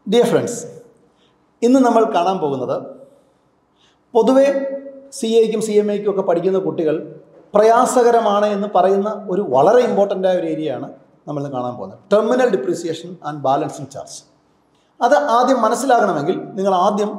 Dear friends ഇന്ന് നമ്മൾ കാണാൻ പോകുന്നത് പൊതുവെ സി എക്കും സി എം എക്കും ഒക്കെ പഠിക്കുന്ന കുട്ടികൾ പ്രയാസകരമാണ് എന്ന് പറയുന്ന ഒരു വളരെ ഇമ്പോർട്ടൻ്റ് ആയ ഒരു ഏരിയയാണ് നമ്മൾ ഇന്ന് കാണാൻ പോകുന്നത് terminal depreciation and balancing charge അത് ആദ്യം മനസ്സിലാകണമെങ്കിൽ നിങ്ങൾ ആദ്യം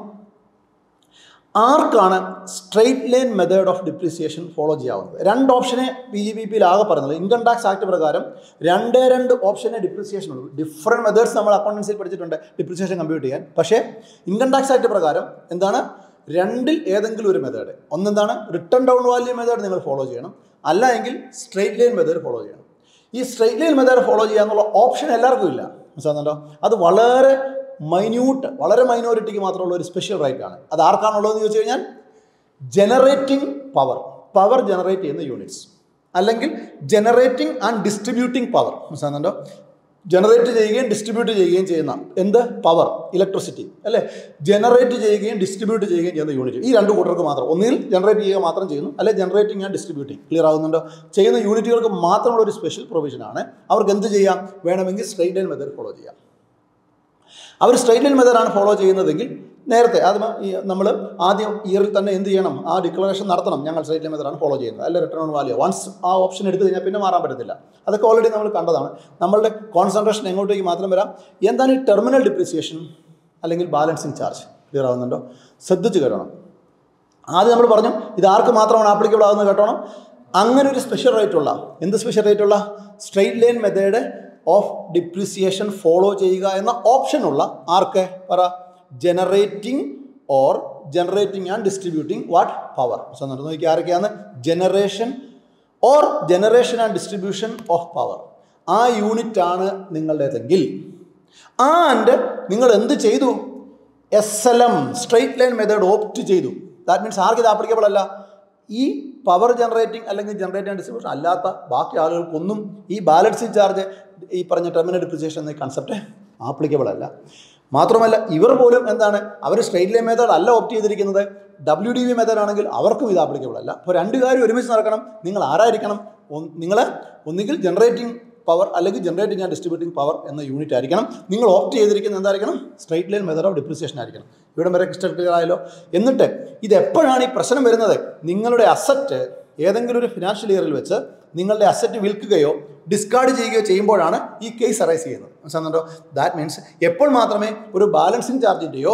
ആർക്കാണ് straight line method of depreciation follow ചെയ്യാവുന്നത് രണ്ട് ഓപ്ഷനെ ബി ജി ബി പിയിൽ ആകെ പറയുന്നത് ഇൻകം ടാക്സ് ആക്ട് പ്രകാരം രണ്ടേ രണ്ട് ഓപ്ഷനെ ഡിപ്രീസിയേഷൻ ഉള്ളൂ ഡിഫറെൻറ്റ് മെത്തേഡ്സ് നമ്മൾ അക്കൗണ്ടൻസിൽ പഠിച്ചിട്ടുണ്ട് ഡിപ്രീസിയേഷൻ കമ്പ്യൂട്ട് ചെയ്യാൻ പക്ഷേ ഇൻകം ടാക്സ് ആക്ട് പ്രകാരം എന്താണ് രണ്ടിൽ ഏതെങ്കിലും ഒരു മെത്തേഡ് ഒന്നെന്താണ് റിട്ടേൺ ഡൗൺ വാല്യൂ മെത്തേഡ് നിങ്ങൾ ഫോളോ ചെയ്യണം അല്ല എങ്കിൽ സ്ട്രെയിറ്റ് ലൈൻ മെത്തേഡ് ഫോളോ ചെയ്യണം ഈ സ്ട്രെയിറ്റ് ലൈൻ മെത്തേഡ് ഫോളോ ചെയ്യാന്നുള്ള ഓപ്ഷൻ എല്ലാവർക്കും ഇല്ല മനസ്സിലാകുന്നുണ്ടോ അത് വളരെ മൈന്യൂട്ട് വളരെ മൈനോറിറ്റിക്ക് മാത്രമുള്ള ഒരു സ്പെഷ്യൽ റൈറ്റ് ആണ് അത് ആർക്കാണുള്ളതെന്ന് ചോദിച്ചു കഴിഞ്ഞാൽ ജനറേറ്റിംഗ് പവർ പവർ ജനറേറ്റ് ചെയ്യുന്ന യൂണിറ്റ്സ് അല്ലെങ്കിൽ ജനറേറ്റിംഗ് ആൻഡ് ഡിസ്ട്രിബ്യൂട്ടിംഗ് പവർ മനസ്സിലാകുന്നുണ്ടോ ജനറേറ്റ് ചെയ്യുകയും ഡിസ്ട്രിബ്യൂട്ട് ചെയ്യുകയും ചെയ്യുന്ന എന്ത് പവർ ഇലക്ട്രിസിറ്റി അല്ലേ ജനറേറ്റ് ചെയ്യുകയും ഡിസ്ട്രിബ്യൂട്ട് ചെയ്യുകയും ചെയ്യുന്ന യൂണിറ്റ് ഈ രണ്ട് കൂട്ടർക്ക് മാത്രം ഒന്നുകിൽ ജനറേറ്റ് ചെയ്യുക മാത്രം ചെയ്യുന്നു അല്ലെ ജനറേറ്റിംഗ് ആൻഡ് ഡിസ്ട്രിബ്യൂട്ടിംഗ് ക്ലിയർ ആകുന്നുണ്ടോ ചെയ്യുന്ന യൂണിറ്റുകൾക്ക് മാത്രമുള്ള ഒരു സ്പെഷ്യൽ പ്രൊവിഷനാണ് അവർക്ക് എന്ത് ചെയ്യാം വേണമെങ്കിൽ സ്ട്രെയിറ്റ് ലൈൻ മെത്തേഡ് ഫോളോ ചെയ്യാം അവർ സ്ട്രെയിറ്റ് ലൈൻ മെത്തേഡാണ് ഫോളോ ചെയ്യുന്നതെങ്കിൽ നേരത്തെ അത് നമ്മൾ ആദ്യം ഇയറിൽ തന്നെ എന്ത് ചെയ്യണം ആ ഡിക്ലറേഷൻ നടത്തണം ഞങ്ങൾ സ്ട്രെയിറ്റ് ലൈൻ മെത്തേഡാണ് ഫോളോ ചെയ്യുന്നത് അല്ല റിട്ടേൺ ഓൺ വാല്യൂ വൺസ് ആ ഓപ്ഷൻ എടുത്തു കഴിഞ്ഞാൽ പിന്നെ മാറാൻ പറ്റത്തില്ല അതൊക്കെ ഓൾറെഡി നമ്മൾ കണ്ടതാണ് നമ്മളുടെ കോൺസെൻട്രേഷൻ എങ്ങോട്ടേക്ക് മാത്രം വരാം എന്താണ് ഈ ടെർമിനൽ ഡിപ്രിസിയേഷൻ അല്ലെങ്കിൽ ബാലൻസിങ് ചാർജ് ക്ലിയർ ആവുന്നുണ്ടോ ശ്രദ്ധിച്ച് കേട്ടണം ആദ്യം നമ്മൾ പറഞ്ഞു ഇത് ആർക്ക് മാത്രമാണ് ആപ്ലിക്കബിൾ ആകുന്നത് കേട്ടോണം അങ്ങനെ ഒരു സ്പെഷ്യൽ റേറ്റ് ഉള്ള എന്ത് സ്പെഷ്യൽ റേറ്റ് ഉള്ള straight line method of depreciation follow ചെയ്യുക എന്ന ഓപ്ഷൻ ഉള്ള ആർക്ക് പറ generating or generating and distributing what power so നോക്കി ആരൊക്കെയാണ് generation or generation and distribution of power ആ യൂണിറ്റ് ആണ് നിങ്ങളുടേതെങ്കിൽ ആൻഡ് നിങ്ങൾ എന്ത് ചെയ്തു S L M straight line method opt ചെയ്തു ദാറ്റ് മീൻസ് ആർക്ക് ഇത് ആപ്ലിക്കബിൾ അല്ല ഈ പവർ ജനറേറ്റിംഗ് അല്ലെങ്കിൽ ജനറേറ്റ് ആൻഡ് ഡിസ്ട്രിബ്യൂഷൻ അല്ലാത്ത ബാക്കി ആളുകൾക്കൊന്നും ഈ ബാലൻസിങ് ചാർജ് ഈ പറഞ്ഞ ടെർമിനൽ ഡിപ്രിസിയേഷൻ എന്ന കൺസെപ്റ്റ് ആപ്ലിക്കബിൾ അല്ല മാത്രമല്ല ഇവർ പോലും എന്താണ് അവർ സ്ട്രെയിറ്റ് ലൈൻ മെത്തേഡ് അല്ല ഓപ്റ്റ് ചെയ്തിരിക്കുന്നത് ഡബ്ല്യു ഡി വി മെത്തേഡ് ആണെങ്കിൽ അവർക്കും ഇത് ആപ്ലിക്കബിൾ അല്ല അപ്പോൾ രണ്ട് കാര്യം ഒരുമിച്ച് നടക്കണം നിങ്ങൾ ആരായിരിക്കണം നിങ്ങൾ ഒന്നുകിൽ ജനറേറ്റിംഗ് പവർ അല്ലെങ്കിൽ ജനറേറ്റിംഗ് ആൻഡ് ഡിസ്ട്രിബ്യൂട്ടിംഗ് പവർ എന്ന യൂണിറ്റ് ആയിരിക്കണം നിങ്ങൾ ഓപ്റ്റ് ചെയ്തിരിക്കുന്നത് എന്തായിരിക്കണം straight line method of depreciation ആയിരിക്കണം ഇവിടെ വരെ ക്രിസ്റ്റൽ ക്ലിയർ ആയല്ലോ എന്നിട്ട് ഇത് എപ്പോഴാണ് ഈ പ്രശ്നം വരുന്നത് നിങ്ങളുടെ അസറ്റ് ഏതെങ്കിലും ഒരു ഫിനാൻഷ്യൽ ഇയറിൽ വെച്ച് നിങ്ങളുടെ അസറ്റ് വിൽക്കുകയോ ഡിസ്കാർഡ് ചെയ്യുകയോ ചെയ്യുമ്പോഴാണ് ഈ കേസ് അറൈസ് ചെയ്യുന്നത് മനസ്സിലാകുന്നുണ്ടോ ദാറ്റ് മീൻസ് എപ്പോൾ മാത്രമേ ഒരു ബാലൻസിങ് ചാർജിൻ്റെയോ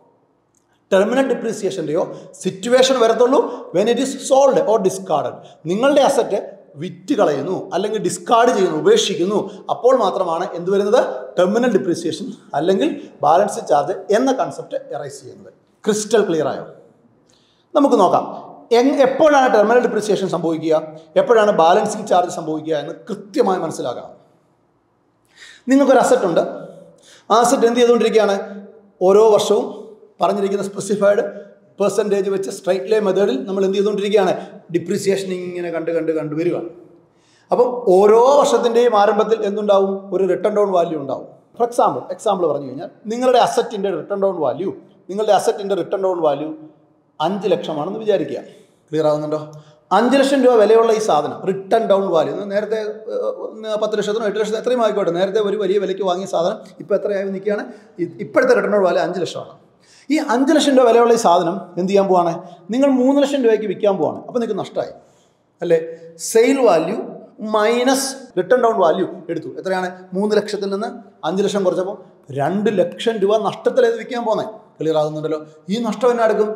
ടെർമിനൽ ഡിപ്രീസിയേഷൻ്റെയോ സിറ്റുവേഷൻ വരത്തുള്ളൂ when it is sold or discarded നിങ്ങളുടെ അസറ്റ് വിറ്റ് കളയുന്നു അല്ലെങ്കിൽ ഡിസ്കാർഡ് ചെയ്യുന്നു ഉപേക്ഷിക്കുന്നു അപ്പോൾ മാത്രമാണ് എന്ത് വരുന്നത് ടെർമിനൽ ഡിപ്രീസിയേഷൻ അല്ലെങ്കിൽ ബാലൻസ് ചാർജ് എന്ന കൺസെപ്റ്റ് എറൈസ് ചെയ്യുന്നത് ക്രിസ്റ്റൽ ക്ലിയർ ആയോ നമുക്ക് നോക്കാം എങ് എപ്പോഴാണ് ടെർമിനൽ ഡിപ്രിസിയേഷൻ സംഭവിക്കുക എപ്പോഴാണ് ബാലൻസിങ് ചാർജ് സംഭവിക്കുക എന്ന് കൃത്യമായി മനസ്സിലാക്കണം നിങ്ങൾക്കൊരു അസറ്റ് ഉണ്ട് ആ അസറ്റ് എന്ത് ചെയ്തുകൊണ്ടിരിക്കുകയാണ് ഓരോ വർഷവും പറഞ്ഞിരിക്കുന്ന സ്പെസിഫൈഡ് പെർസെൻറ്റേജ് വെച്ച് സ്ട്രൈറ്റ് ലൈൻ മെത്തേഡിൽ നമ്മൾ എന്ത് ചെയ്തുകൊണ്ടിരിക്കുകയാണ് ഡിപ്രിസിയേഷൻ ഇങ്ങനെ കണ്ട് കണ്ട് കണ്ട് വരികയാണ് അപ്പം ഓരോ വർഷത്തിൻ്റെയും ആരംഭത്തിൽ എന്തുണ്ടാവും ഒരു റിട്ടേൺ ഡൗൺ വാല്യൂ ഉണ്ടാവും ഫോർ എക്സാമ്പിൾ എക്സാമ്പിൾ പറഞ്ഞു കഴിഞ്ഞാൽ നിങ്ങളുടെ അസറ്റിൻ്റെ റിട്ടേൺ ഡൗൺ വാല്യൂ നിങ്ങളുടെ അസറ്റിൻ്റെ റിട്ടേൺ ഡൗൺ വാല്യൂ അഞ്ച് ലക്ഷമാണെന്ന് വിചാരിക്കുക ക്ലിയർ ആവുന്നുണ്ടോ അഞ്ച് ലക്ഷം രൂപ വിലയുള്ള ഈ സാധനം റിട്ടേൺ ഡൗൺ വാല്യൂ നേരത്തെ പത്ത് ലക്ഷത്തിനോ എട്ട് ലക്ഷത്തിനോ എത്രയും ആയിക്കോട്ടെ നേരത്തെ ഒരു വലിയ വിലയ്ക്ക് വാങ്ങിയ സാധനം ഇപ്പോൾ എത്രയായി നിൽക്കുകയാണ് ഇപ്പോഴത്തെ റിട്ടേൺ ഡൗൺ വാല്യൂ അഞ്ച് ലക്ഷമാണ് ഈ അഞ്ച് ലക്ഷം രൂപ വിലയുള്ള ഈ സാധനം എന്ത് ചെയ്യാൻ പോവാണ് നിങ്ങൾ മൂന്ന് ലക്ഷം രൂപയ്ക്ക് വിൽക്കാൻ പോവാണ് അപ്പോൾ നിങ്ങൾക്ക് നഷ്ടമായി അല്ലേ sale value minus written down value എടുത്തു എത്രയാണ് മൂന്ന് ലക്ഷത്തിൽ നിന്ന് അഞ്ച് ലക്ഷം കുറച്ചപ്പോൾ രണ്ട് ലക്ഷം രൂപ നഷ്ടത്തിലേത് വിൽക്കാൻ പോകുന്നത് ക്ലിയർ ആകുന്നുണ്ടല്ലോ ഈ നഷ്ടം എന്നാ എടുക്കും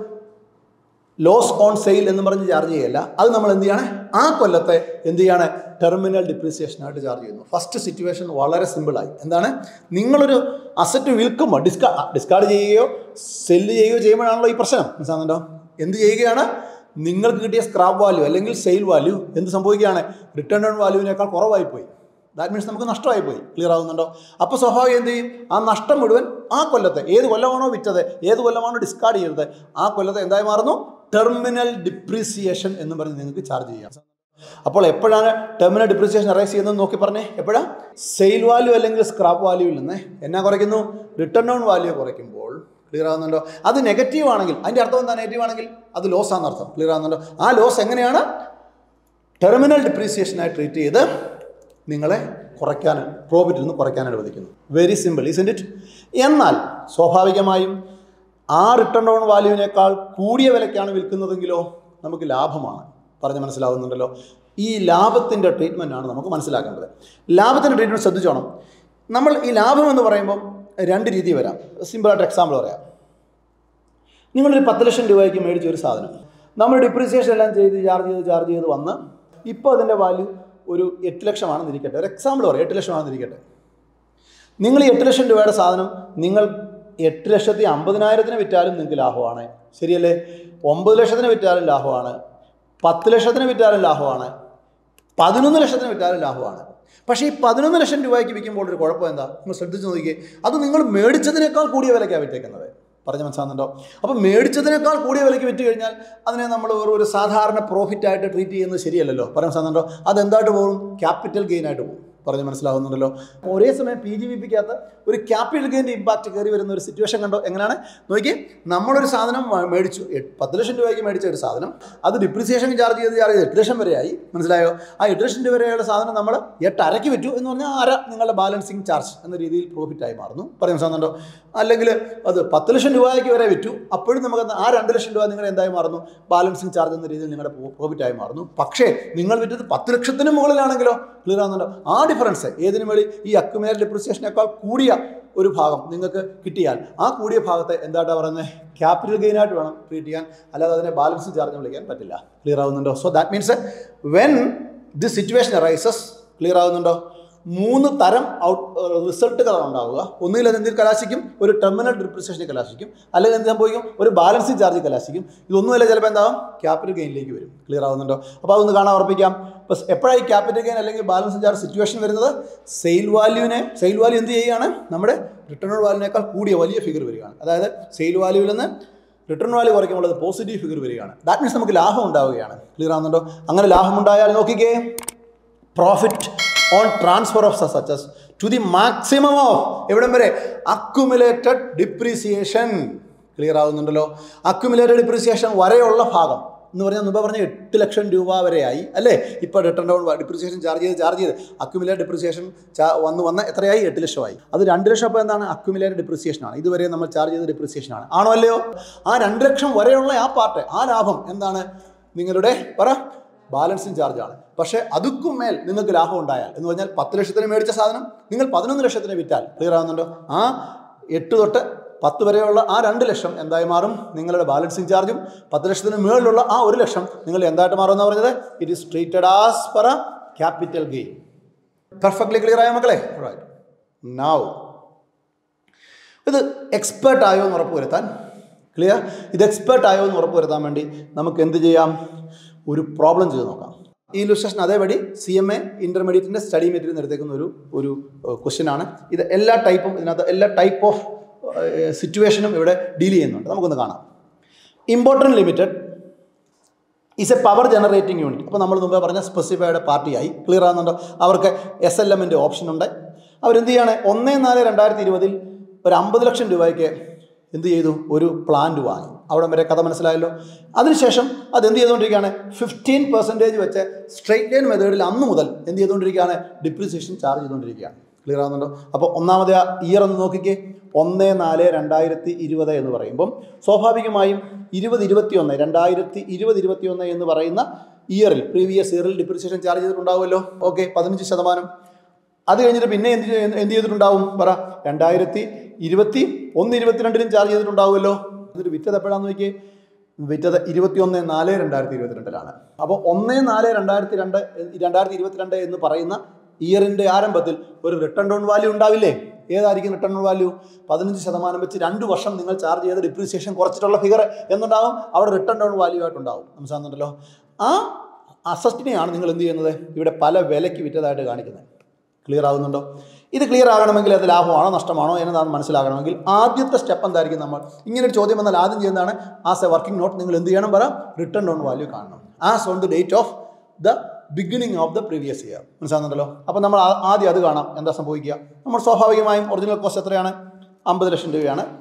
ലോസ് ഓൺ സെയിൽ എന്ന് പറഞ്ഞ് ചാർജ് ചെയ്യല്ല അത് നമ്മൾ എന്ത് ചെയ്യാണ് ആ കൊല്ലത്തെ എന്ത് ചെയ്യാണ് ടെർമിനൽ ഡിപ്രീസിയേഷനായിട്ട് ചാർജ് ചെയ്യുന്നു ഫസ്റ്റ് സിറ്റുവേഷൻ വളരെ സിമ്പിളായി എന്താണ് നിങ്ങളൊരു അസറ്റ് വിൽക്കുമ്പോൾ ഡിസ്കാ ഡിസ്കാർഡ് ചെയ്യുകയോ സെല്ല് ചെയ്യുകയോ ചെയ്യുമ്പോഴാണല്ലോ ഈ പ്രശ്നം മനസ്സിലാകുന്നുണ്ടോ എന്ത് ചെയ്യുകയാണ് നിങ്ങൾക്ക് കിട്ടിയ സ്ക്രാപ്പ് വാല്യൂ അല്ലെങ്കിൽ സെയിൽ വാല്യൂ എന്ത് സംഭവിക്കുകയാണ് റിട്ടേൺ ഓൺ വാല്യൂവിനേക്കാൾ കുറവായി പോയി ദാറ്റ് മീൻസ് നമുക്ക് നഷ്ടമായി പോയി ക്ലിയർ ആവുന്നുണ്ടോ അപ്പോൾ സ്വാഭാവികം എന്ത് ചെയ്യും ആ നഷ്ടം മുഴുവൻ ആ കൊല്ലത്തെ ഏത് കൊല്ലമാണോ വിറ്റത് ഏത് കൊല്ലമാണോ ഡിസ്കാർഡ് ചെയ്തത് ആ കൊല്ലത്തെ എന്തായി മാറുന്നു ടെർമിനൽ ഡിപ്രീസിയേഷൻ എന്ന് പറഞ്ഞ് നിങ്ങൾക്ക് ചാർജ് ചെയ്യാം അപ്പോൾ എപ്പോഴാണ് ടെർമിനൽ ഡിപ്രീസിയേഷൻ അറൈസ് ചെയ്യുന്നത് നോക്കി പറഞ്ഞേ എപ്പോഴാണ് സെയിൽ വാല്യൂ അല്ലെങ്കിൽ സ്ക്രാപ്പ് വാല്യൂവിൽ നിന്ന് എന്നാ കുറയ്ക്കുന്നു റിട്ടേൺ ഓൺ വാല്യൂ കുറയ്ക്കുമ്പോൾ ക്ലിയർ ആകുന്നുണ്ടോ അത് നെഗറ്റീവ് ആണെങ്കിൽ അതിൻ്റെ അർത്ഥം എന്താ നെഗറ്റീവ് ആണെങ്കിൽ അത് ലോസ് ആണെന്നർത്ഥം ക്ലിയർ ആകുന്നുണ്ടോ ആ ലോസ് എങ്ങനെയാണ് ടെർമിനൽ ഡിപ്രീസിയേഷനായി ട്രീറ്റ് ചെയ്ത് നിങ്ങളെ കുറയ്ക്കാൻ പ്രോഫിറ്റിൽ നിന്ന് കുറയ്ക്കാൻ അനുവദിക്കുന്നു വെരി സിമ്പിൾ ഈസ് ഇറ്റ് എന്നാൽ സ്വാഭാവികമായും ആ റിട്ടേൺ ഓൺ വാല്യൂവിനേക്കാൾ കൂടിയ വിലയ്ക്കാണ് വിൽക്കുന്നതെങ്കിലോ നമുക്ക് ലാഭമാണ് പറഞ്ഞ് മനസ്സിലാവുന്നുണ്ടല്ലോ ഈ ലാഭത്തിൻ്റെ ട്രീറ്റ്മെൻ്റ് ആണ് നമുക്ക് മനസ്സിലാക്കേണ്ടത് ലാഭത്തിൻ്റെ ട്രീറ്റ്മെൻറ്റ് ശ്രദ്ധിച്ചോണം നമ്മൾ ഈ ലാഭം എന്ന് പറയുമ്പം രണ്ട് രീതി വരാം സിമ്പിളായിട്ട് എക്സാമ്പിൾ പറയാം നിങ്ങളൊരു പത്ത് ലക്ഷം രൂപയ്ക്ക് മേടിച്ച ഒരു സാധനം നമ്മൾ ഡിപ്രിസിയേഷൻ എല്ലാം ചെയ്ത് ചാർജ് ചെയ്ത് ചാർജ് ചെയ്ത് വന്ന് ഇപ്പോൾ അതിൻ്റെ വാല്യൂ ഒരു എട്ട് ലക്ഷമാണെന്ന് ഇരിക്കട്ടെ ഒരു എക്സാമ്പിൾ പറയാം എട്ട് ലക്ഷമാണെന്ന് ഇരിക്കട്ടെ നിങ്ങൾ ഈ എട്ട് ലക്ഷം രൂപയുടെ സാധനം നിങ്ങൾ എട്ട് ലക്ഷത്തി അമ്പതിനായിരത്തിന് വിറ്റാലും നിങ്ങൾക്ക് ലാഭമാണ് ശരിയല്ലേ ഒമ്പത് ലക്ഷത്തിന് വിറ്റാലും ലാഭമാണ് പത്ത് ലക്ഷത്തിന് വിറ്റാലും ലാഭമാണ് പതിനൊന്ന് ലക്ഷത്തിന് വിറ്റാലും ലാഭമാണ് പക്ഷേ ഈ പതിനൊന്ന് ലക്ഷം രൂപയ്ക്ക് വിൽക്കുമ്പോൾ ഒരു കുഴപ്പം എന്താ നിങ്ങൾ ശ്രദ്ധിച്ച് നോക്കിയേ അത് നിങ്ങൾ മേടിച്ചതിനേക്കാൾ കൂടിയ വിലയ്ക്കാണ് വിറ്റേക്കുന്നത് പറഞ്ഞ് മനസ്സിലാകുന്നുണ്ടോ അപ്പോൾ മേടിച്ചതിനേക്കാൾ കൂടിയ വിലയ്ക്ക് വിറ്റ് കഴിഞ്ഞാൽ അതിനെ നമ്മൾ ഒരു ഒരു സാധാരണ പ്രോഫിറ്റ് ആയിട്ട് ട്രീറ്റ് ചെയ്യുന്നത് ശരിയല്ലല്ലോ പറഞ്ഞ് മനസ്സിലാകുന്നുണ്ടോ അതെന്തായിട്ട് പോകും ക്യാപിറ്റൽ ഗെയിൻ ആയിട്ട് പോകും പറഞ്ഞ് മനസ്സിലാവുന്നുണ്ടല്ലോ ഒരേ സമയം പി ജി ബി പിക്കകത്ത് ഒരു ക്യാപിറ്റൽ ഗെയിൻ്റെ ഇമ്പാക്റ്റ് കയറി വരുന്ന ഒരു സിറ്റുവേഷൻ കണ്ടോ എങ്ങനെയാണ് നോക്കി നമ്മളൊരു സാധനം വ- മേടിച്ചു എ- പത്ത് ലക്ഷം രൂപയ്ക്ക് മേടിച്ച ഒരു സാധനം അത് ഡിപ്രിസിയേഷൻ ചാർജ് ചെയ്ത് ചാർജ് ചെയ്ത് എട്ട് ലക്ഷം വരെയായി മനസ്സിലായോ ആ എട്ട് ലക്ഷം രൂപ വരെയുള്ള സാധനം നമ്മൾ എട്ട് അരയ്ക്ക് വിറ്റു എന്ന് പറഞ്ഞാൽ അര നിങ്ങളുടെ ബാലൻസിങ് ചാർജ് എന്ന രീതിയിൽ പ്രോഫിറ്റായി മാറുന്നു പറയാൻ മനസ്സിലാകുന്നുണ്ടോ അല്ലെങ്കിൽ അത് പത്ത് ലക്ഷം രൂപയ്ക്ക് വരെ വിറ്റു അപ്പോഴും നമുക്ക് ആ രണ്ട് ലക്ഷം രൂപ നിങ്ങൾ എന്തായി മാറുന്നു ബാലൻസിങ് ചാർജ് എന്ന രീതിയിൽ നിങ്ങളുടെ പ്രോഫിറ്റായി മാറുന്നു പക്ഷേ നിങ്ങൾ വിറ്റത് പത്ത് ലക്ഷത്തിന് മുകളിലാണെങ്കിലോ ക്ലിയർ ആകുന്നുണ്ടോ ആ ഡിഫറൻസ് ഏതിനു വേണ്ടി ഈ അക്യുമേൽ ഡിപ്രിസിയേഷനേക്കാൾ കൂടിയ ഒരു ഭാഗം നിങ്ങൾക്ക് കിട്ടിയാൽ ആ കൂടിയ ഭാഗത്തെ എന്തായിട്ടാണ് പറയുന്നത് ക്യാപിറ്റൽ ഗെയിനായിട്ട് വേണം ട്രീറ്റ് ചെയ്യാൻ അല്ലാതെ അതിനെ ബാലൻസ് ചാർജ് വിളിക്കാൻ പറ്റില്ല ക്ലിയർ ആവുന്നുണ്ടോ so that means when the situation arises clear ആവുന്നുണ്ടോ മൂന്ന് തരം ഔട്ട് റിസൾട്ടുകളാണ് ഉണ്ടാവുക ഒന്നുകിൽ അത് എന്തിൽ കലാശിക്കും ഒരു ടെർമിനൽ ഡിപ്രിസിയേഷനിൽ കലാശിക്കും അല്ലെങ്കിൽ എന്ത് സംഭവിക്കും ഒരു ബാലൻസിങ് ചാർജ് കലാശിക്കും ഇതൊന്നുമല്ല ചിലപ്പോൾ എന്താകും ക്യാപിറ്റൽ ഗെയിനിലേക്ക് വരും ക്ലിയർ ആവുന്നുണ്ടോ അപ്പോൾ അതൊന്ന് കാണാൻ ഉറപ്പിക്കാം ഇപ്പോൾ എപ്പോഴായി ക്യാപിറ്റൽ ഗെയിൻ അല്ലെങ്കിൽ ബാലൻസിങ് ചാർജ് സിറ്റുവേഷൻ വരുന്നത് സെയിൽ വാല്യൂവിനെ സെയിൽ വാല്യൂ എന്ത് ചെയ്യുകയാണ് നമ്മുടെ റിട്ടേൺ വാല്യൂവിനേക്കാൾ കൂടിയ വലിയ ഫിഗർ വരികയാണ് അതായത് സെയിൽ വാല്യൂവിൽ നിന്ന് റിട്ടേൺ വാല്യൂ കുറയ്ക്കുമ്പോൾ അത് പോസിറ്റീവ് ഫിഗർ വരികയാണ് ദാറ്റ് മീൻസ് നമുക്ക് ലാഭം ഉണ്ടാവുകയാണ് ക്ലിയർ ആവുന്നുണ്ടോ അങ്ങനെ ലാഭം ഉണ്ടായാൽ നോക്കിക്കേ profit on transfer of such as to the maximum of എവിടം വരെ അക്യുമുലേറ്റഡ് ഡിപ്രീസിയേഷൻ ക്ലിയർ ആവുന്നുണ്ടല്ലോ അക്യുമുലേറ്റഡ് ഡിപ്രീസിയേഷൻ വരെയുള്ള ഭാഗം എന്ന് പറഞ്ഞാൽ മുമ്പ് പറഞ്ഞ എട്ട് ലക്ഷം രൂപ വരെയായി അല്ലേ ഇപ്പോൾ റിട്ടേൺ ഡൗൺ ഡിപ്രീസിയേഷൻ ചാർജ് ചെയ്ത് ചാർജ് ചെയ്ത് അക്യുമുലേറ്റ് ഡിപ്രീസിയേഷൻ വന്ന് വന്ന് എത്രയായി എട്ട് ലക്ഷമായി അത് രണ്ട് ലക്ഷം അപ്പോൾ എന്താണ് അക്യുമുലേറ്റ് ഡിപ്രീസിയേഷൻ ആണ് ഇതുവരെ നമ്മൾ ചാർജ് ചെയ്ത ഡിപ്രീസിയേഷൻ ആണ് ആണോ അല്ലയോ ആ രണ്ട് ലക്ഷം വരെയുള്ള ആ പാർട്ട് ആ ലാഭം എന്താണ് നിങ്ങളുടെ പറ ബാലൻസിങ് ചാർജാണ് പക്ഷേ അതുക്കും മേൽ നിങ്ങൾക്ക് ലാഭം ഉണ്ടായാൽ എന്ന് പറഞ്ഞാൽ പത്ത് ലക്ഷത്തിന് മേടിച്ച സാധനം നിങ്ങൾ പതിനൊന്ന് ലക്ഷത്തിന് വിറ്റാൽ ക്ലിയർ ആവുന്നുണ്ടോ ആ എട്ട് തൊട്ട് പത്ത് വരെയുള്ള ആ രണ്ട് ലക്ഷം എന്തായി മാറും നിങ്ങളുടെ ബാലൻസിങ് ചാർജും പത്ത് ലക്ഷത്തിന് മുകളിലുള്ള ആ ഒരു ലക്ഷം നിങ്ങൾ എന്തായിട്ട് മാറുമെന്ന് പറഞ്ഞത് it is treated as per capital gain perfectly clear ആയ മക്കളെ റൈറ്റ് നൗ ഇത് എക്സ്പേർട്ട് ആയോ എന്ന് ഉറപ്പ് വരുത്താൻ ക്ലിയർ ഇത് എക്സ്പേർട്ട് ആയോ എന്ന് ഉറപ്പ് വരുത്താൻ വേണ്ടി നമുക്ക് എന്ത് ചെയ്യാം ഒരു പ്രോബ്ലം ചെയ്ത് നോക്കാം ഈ ഇലുസ്ട്രേഷൻ അതേപടി സി എം എ ഇൻ്റർമീഡിയറ്റിൻ്റെ സ്റ്റഡി മെറ്റീരിയൽ എടുത്തേക്കുന്ന ഒരു ഒരു ക്വസ്റ്റ്യൻ ആണ് ഇത് എല്ലാ ടൈപ്പും ഇതിനകത്ത് എല്ലാ ടൈപ്പ് ഓഫ് സിറ്റുവേഷനും ഇവിടെ ഡീൽ ചെയ്യുന്നുണ്ട് നമുക്കൊന്ന് കാണാം important limited is a power generating unit അപ്പോൾ നമ്മൾ മുമ്പേ പറഞ്ഞ സ്പെസിഫൈഡ് പാർട്ടിയായി ക്ലിയർ ആകുന്നുണ്ടോ അവർക്ക് എസ് എൽ എമ്മിൻ്റെ ഓപ്ഷൻ ഉണ്ട് അവരെന്ത് ചെയ്യാണ് ഒന്ന് നാല് രണ്ടായിരത്തി ഇരുപതിൽ ഒരു അമ്പത് ലക്ഷം രൂപയ്ക്ക് എന്ത് ചെയ്തു ഒരു പ്ലാന്റ് വാങ്ങി അവിടെ വരെ കഥ മനസ്സിലായല്ലോ അതിനുശേഷം അത് എന്ത് ചെയ്തുകൊണ്ടിരിക്കുകയാണ് ഫിഫ്റ്റീൻ പെർസെൻറ്റേജ് വെച്ച് സ്ട്രൈറ്റ് ലൈൻ മെത്തേഡിൽ അന്ന് മുതൽ എന്ത് ചെയ്തുകൊണ്ടിരിക്കുകയാണ് ഡിപ്രിസിയേഷൻ ചാർജ് ചെയ്തുകൊണ്ടിരിക്കുകയാണ് ക്ലിയർ ആകുന്നുണ്ടോ അപ്പോൾ ഒന്നാമത്തെ ആ ഇയർ ഒന്ന് നോക്കിക്കേ ഒന്ന് നാല് രണ്ടായിരത്തി ഇരുപത് എന്ന് പറയുമ്പം സ്വാഭാവികമായും ഇരുപത് ഇരുപത്തി ഒന്ന് രണ്ടായിരത്തി ഇരുപത് ഇരുപത്തി ഒന്ന് എന്ന് പറയുന്ന ഇയറിൽ പ്രീവിയസ് ഇയറിൽ ഡിപ്രിസിയേഷൻ ചാർജ് ചെയ്തിട്ടുണ്ടാവുമല്ലോ ഓക്കെ പതിനഞ്ച് ശതമാനം അത് കഴിഞ്ഞിട്ട് പിന്നെ എന്ത് ചെയ്യ- എന്ത് ചെയ്തിട്ടുണ്ടാവും പറ രണ്ടായിരത്തി ഇരുപത്തി ഒന്ന് ഇരുപത്തിരണ്ടിലും ചാർജ് ചെയ്തിട്ടുണ്ടാവുമല്ലോ എന്നിട്ട് വിറ്റത് എപ്പോഴാന്ന് നോക്കിയേ വിറ്റത് ഇരുപത്തി ഒന്ന് നാല് രണ്ടായിരത്തി ഇരുപത്തിരണ്ടിലാണ് അപ്പോൾ ഒന്ന് നാല് രണ്ടായിരത്തി രണ്ട് രണ്ടായിരത്തി ഇരുപത്തിരണ്ട് എന്ന് പറയുന്ന ഇയറിൻ്റെ ആരംഭത്തിൽ ഒരു റിട്ടേൺ ഡൗൺ വാല്യൂ ഉണ്ടാവില്ലേ ഏതായിരിക്കും റിട്ടേൺ ഡൗൺ വാല്യൂ പതിനഞ്ച് ശതമാനം വെച്ച് രണ്ട് വർഷം നിങ്ങൾ ചാർജ് ചെയ്ത ഡിപ്രീസിയേഷൻ കുറച്ചിട്ടുള്ള ഫിഗർ എന്നുണ്ടാവും അവിടെ റിട്ടേൺ ഡൗൺ വാല്യൂ ആയിട്ടുണ്ടാവും മനസ്സിലാകുന്നുണ്ടല്ലോ ആ അസസ്റ്റിനെയാണ് നിങ്ങൾ എന്ത് ചെയ്യുന്നത് ഇവിടെ പല വിലയ്ക്ക് വിറ്റതായിട്ട് കാണിക്കുന്നത് ക്ലിയർ ആകുന്നുണ്ടോ ഇത് ക്ലിയർ ആകണമെങ്കിൽ അത് ലാഭമാണോ നഷ്ടമാണോ എന്നതാണ് മനസ്സിലാകണമെങ്കിൽ ആദ്യത്തെ സ്റ്റെപ്പ് എന്തായിരിക്കും നമ്മൾ ഇങ്ങനെ ഒരു ചോദ്യം വന്നാൽ ആദ്യം ചെയ്യുന്നതാണ് ആസ് എ വർക്കിംഗ് നോട്ട് നിങ്ങൾ എന്ത് ചെയ്യണം പറ റിട്ടേൺ ഡൗൺ വാല്യൂ കാണണം as on the date of the beginning of the previous year മനസ്സിലാകുന്നുണ്ടല്ലോ അപ്പോൾ നമ്മൾ ആ- ആദ്യം അത് കാണാം എന്താ സംഭവിക്കുക നമ്മൾ സ്വാഭാവികമായും ഒറിജിനൽ കോസ്റ്റ് എത്രയാണ് അമ്പത് ലക്ഷം രൂപയാണ്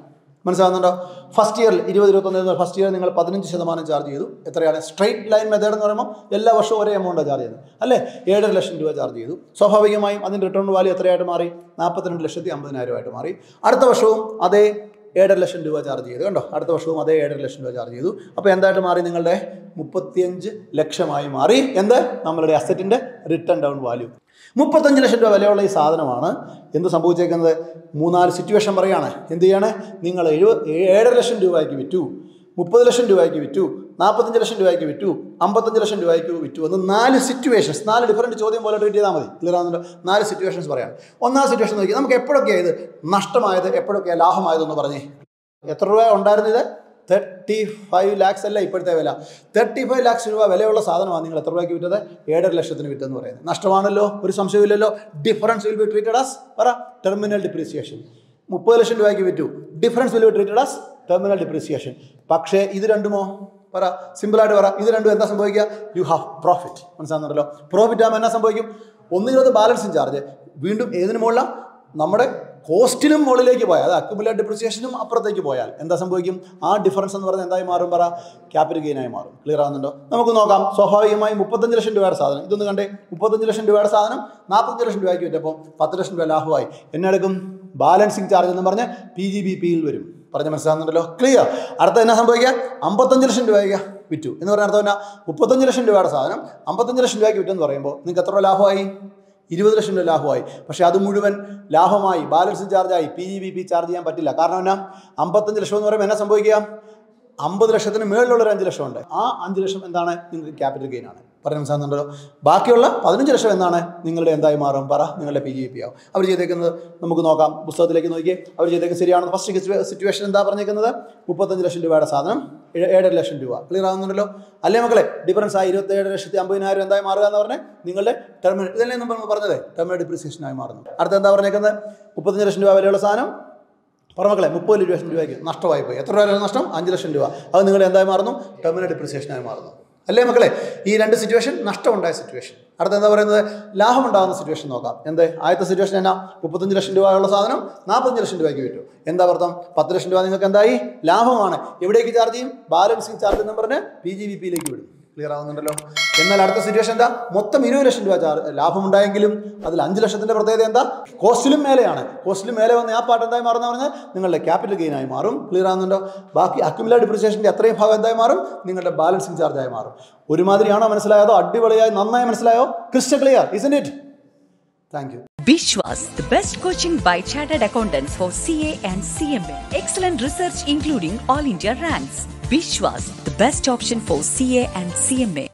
മനസ്സിലാകുന്നുണ്ടോ ഫസ്റ്റ് ഇയറിൽ ഇരുപത് ഇരുപത്തൊന്ന് ഫസ്റ്റ് ഇയർ നിങ്ങൾ പതിനഞ്ച് ശതമാനം ചാർജ് ചെയ്തു എത്രയാണ് സ്ട്രൈറ്റ് ലൈൻ മെത്തേഡ് എന്ന് പറയുമ്പോൾ എല്ലാ വർഷവും ഒരേ എമൗണ്ടാണ് ചാർജ് ചെയ്യുന്നത് അല്ലേ ഏഴര ലക്ഷം രൂപ ചാർജ് ചെയ്തു സ്വാഭാവികമായും അതിൻ്റെ റിട്ടേൺ വാല്യൂ എത്രയായിട്ട് മാറി നാൽപ്പത്തിരണ്ട് ലക്ഷത്തി അമ്പതിനായിരമായിട്ട് മാറി അടുത്ത വർഷവും അതേ ഏഴര ലക്ഷം രൂപ ചാർജ് ചെയ്തു കണ്ടോ അടുത്ത വർഷവും അതേ ഏഴര ലക്ഷം രൂപ ചാർജ് ചെയ്തു അപ്പോൾ എന്തായിട്ട് മാറി നിങ്ങളുടെ മുപ്പത്തിയഞ്ച് ലക്ഷമായി മാറി എന്ത് നമ്മളുടെ അസറ്റിൻ്റെ റിട്ടേൺ ഡൗൺ വാല്യൂ മുപ്പത്തഞ്ച് ലക്ഷം രൂപ വിലയുള്ള ഈ സാധനമാണ് എന്ത് സംഭവിച്ചേക്കുന്നത് മൂന്നാല് സിറ്റുവേഷൻ പറയാണ് എന്ത് ചെയ്യാണ് നിങ്ങൾ എഴുപത് ഏഴര ലക്ഷം രൂപയ്ക്ക് വിറ്റു മുപ്പത് ലക്ഷം രൂപയ്ക്ക് വിറ്റു നാൽപ്പത്തഞ്ച് ലക്ഷം രൂപയ്ക്ക് വിറ്റു അമ്പത്തഞ്ച് ലക്ഷം രൂപയ്ക്ക് വിറ്റു എന്ന് നാല് സിറ്റുവേഷൻസ് നാല് ഡിഫറൻറ്റ് ചോദ്യം പോലെ ട്രീറ്റ് ചെയ്താൽ മതി ക്ലിയർ ആകുന്നുണ്ടോ നാല് സിറ്റുവേഷൻസ് പറയാം ഒന്നാം സിറ്റുവേഷൻ നോക്കി നമുക്ക് എപ്പോഴൊക്കെയാണ് ഇത് നഷ്ടമായത് എപ്പോഴൊക്കെയാണ് ലാഭമായതെന്ന് പറഞ്ഞേ എത്ര രൂപ ഉണ്ടായിരുന്നു ഇത് തേർട്ടി ഫൈവ് ലാക്സ് അല്ല ഇപ്പോഴത്തെ വില തേർട്ടി ഫൈവ് ലാക്സ് രൂപ വിലയുള്ള സാധനമാണ് നിങ്ങൾ എത്ര രൂപയ്ക്ക് വിറ്റത് ഏഴര ലക്ഷത്തിന് വിറ്റെന്ന് പറയുന്നത് നഷ്ടമാണല്ലോ ഒരു സംശയമില്ലല്ലോ difference will be treated as പറ ടെർമിനൽ ഡിപ്രീസിയേഷൻ മുപ്പത് ലക്ഷം രൂപയ്ക്ക് വിറ്റു difference will be treated as terminal depreciation പക്ഷേ ഇത് രണ്ടുമോ പറ സിമ്പിളായിട്ട് പറ ഇത് രണ്ടും എന്താ സംഭവിക്കുക യു ഹാവ് പ്രോഫിറ്റ് മനസ്സിലാകുന്നുണ്ടല്ലോ പ്രോഫിറ്റ് ആകുമ്പോൾ എന്നാ സംഭവിക്കും ഒന്നിനത് ബാലൻസിങ് ചാർജ് വീണ്ടും ഏതിനു മുകളിലാണ് നമ്മുടെ കോസ്റ്റിനും മുകളിലേക്ക് പോയാൽ അത് അക്യുമുലേറ്റ് ഡിപ്രിസിയേഷനും അപ്പുറത്തേക്ക് പോയാൽ എന്താ സംഭവിക്കും ആ ഡിഫറൻസ് എന്ന് പറഞ്ഞാൽ എന്തായി മാറും പറ ക്യാപിറ്റൽ ഗെയിനായി മാറും ക്ലിയർ ആകുന്നുണ്ടോ നമുക്ക് നോക്കാം സ്വാഭാവികമായും മുപ്പത്തഞ്ച് ലക്ഷം രൂപയുടെ സാധനം ഇതൊന്ന് കണ്ടേ മുപ്പത്തഞ്ച് ലക്ഷം രൂപയുടെ സാധനം നാൽപ്പത്തഞ്ച് ലക്ഷം രൂപയ്ക്ക് വിറ്റപ്പോൾ പത്ത് ലക്ഷം രൂപ ലാഭമായി എന്നെടുക്കും ബാലൻസിങ് ചാർജ് എന്ന് പറഞ്ഞ് പി ജി ബി പിയിൽ വരും പറഞ്ഞ് മനസ്സിലാകുന്നുണ്ടല്ലോ ക്ലിയർ അടുത്ത എന്നാ സംഭവിക്കുക അമ്പത്തഞ്ച് ലക്ഷം രൂപയ്ക്ക് വിറ്റു എന്ന് പറഞ്ഞ അർത്ഥം എന്നാ മുപ്പത്തഞ്ച് ലക്ഷം രൂപയുടെ സാധനം അമ്പത്തഞ്ച് ലക്ഷം രൂപയ്ക്ക് വിറ്റെന്ന് പറയുമ്പോൾ നിങ്ങൾക്ക് എത്ര രൂപ ലാഭമായി ഇരുപത് ലക്ഷം രൂപ ലാഭമായി പക്ഷേ അത് മുഴുവൻ ലാഭമായി ബാലൻസിങ് ചാർജായി P G B P charge ചെയ്യാൻ പറ്റില്ല കാരണം എന്നാ അമ്പത്തഞ്ച് ലക്ഷം എന്ന് പറയുമ്പോൾ എന്നാ സംഭവിക്കുക അമ്പത് ലക്ഷത്തിന് മേളിലുള്ള ഒരു അഞ്ച് ലക്ഷം ഉണ്ട് ആ അഞ്ച് ലക്ഷം എന്താണ് നിങ്ങൾക്ക് ക്യാപിറ്റൽ ഗെയിൻ ആണ് പറഞ്ഞ മനസ്സിലാകുന്നുണ്ടല്ലോ ബാക്കിയുള്ള പതിനഞ്ച് ലക്ഷം എന്നാണ് നിങ്ങളുടെ എന്തായി മാറും പറ നിങ്ങളുടെ പി ജി പി ആവും അവർ ചെയ്തേക്കുന്നത് നമുക്ക് നോക്കാം പുസ്തകത്തിലേക്ക് നോക്കിയേ അവർ ചെയ്തേക്കുന്നത് ശരിയാണ് ഫസ്റ്റ് സിറ്റുവേഷൻ എന്താ പറഞ്ഞേക്കുന്നത് മുപ്പത്തഞ്ച് ലക്ഷം രൂപയുടെ സാധനം ഏ- ഏഴര ലക്ഷം രൂപ ക്ലിയർ ആകുന്നുണ്ടല്ലോ അല്ലേ മക്കളെ ഡിഫറൻസ് ആയി ഇരുപത്തേഴ് ലക്ഷത്തി അമ്പതിനായിരം എന്തായി മാറുക എന്ന് പറഞ്ഞാൽ നിങ്ങളുടെ ടെർമിനൽ ഇതല്ലേ നമ്മൾ പറഞ്ഞത് ടെർമിനൽ ഡിപ്രിസിയേഷൻ ആയി മാറുന്നു അടുത്ത എന്താ പറഞ്ഞേക്കുന്നത് മുപ്പത്തഞ്ച് ലക്ഷം രൂപ വിലയുള്ള സാധനം പറമക്കളെ മുപ്പത് ലക്ഷം രൂപയ്ക്ക് നഷ്ടമായി പോയി എത്ര രൂപ നഷ്ടം അഞ്ച് ലക്ഷം രൂപ അത് നിങ്ങൾ എന്തായി മാറുന്നു ടെർമിനൽ ഡിപ്രിസിയേഷനായി മാറുന്നു അല്ലേ മക്കളെ ഈ രണ്ട് സിറ്റുവേഷൻ നഷ്ടമുണ്ടായ സിറ്റുവേഷൻ അടുത്ത എന്താ പറയുന്നത് ലാഭം ഉണ്ടാകുന്ന സിറ്റുവേഷൻ നോക്കാം എന്ത് ആദ്യത്തെ സിറ്റുവേഷൻ എന്നാ മുപ്പത്തഞ്ച് ലക്ഷം രൂപയുള്ള സാധനം നാൽപ്പത്തഞ്ച് ലക്ഷം രൂപയ്ക്ക് വിറ്റു എന്താ അർത്ഥം പത്ത് ലക്ഷം രൂപ നിങ്ങൾക്ക് എന്തായി ലാഭമാണ് എവിടേക്ക് ചാർജ് ചെയ്യും ബാലൻസിങ് ചാർജ് എന്ന് പറഞ്ഞ് പി ജി ബി പിയിലേക്ക് വിടും ക്ലിയർ ആവുന്നുണ്ടല്ലോ എന്നാൽ അടുത്ത സിറ്റുവേഷൻ എന്താ മൊത്തം ഇരുപത് ലക്ഷം രൂപ ചാർജ് ലാഭമുണ്ടായെങ്കിലും അതിൽ അഞ്ച് ലക്ഷത്തിന്റെ പ്രത്യേകത എന്താ കോസ്റ്റിലും മേലെയാണ് കോസ്റ്റിലും മേലെ വന്ന ആ പാട്ട് എന്തായി മാറുന്ന പറഞ്ഞാൽ നിങ്ങളുടെ ക്യാപിറ്റൽ ഗെയിൻ ആയി മാറും ക്ലിയർ ആവുന്നുണ്ടോ ബാക്കി അക്യുമുലേറ്റ് ഡിപ്രിസിയേഷൻ്റെ അത്രയും ഭാഗം എന്തായി മാറും നിങ്ങളുടെ ബാലൻസിങ് ചാർജ് ആയി മാറും ഒരുമാതിരിയാണോ മനസ്സിലായതോ അടിപൊളിയായി നന്നായി മനസ്സിലായോ crystal clear isn't it thank you Bishwas, the best coaching by chartered accountants for CA and CMA. Excellent research including all India ranks. Bishwas, the best option for CA and CMA.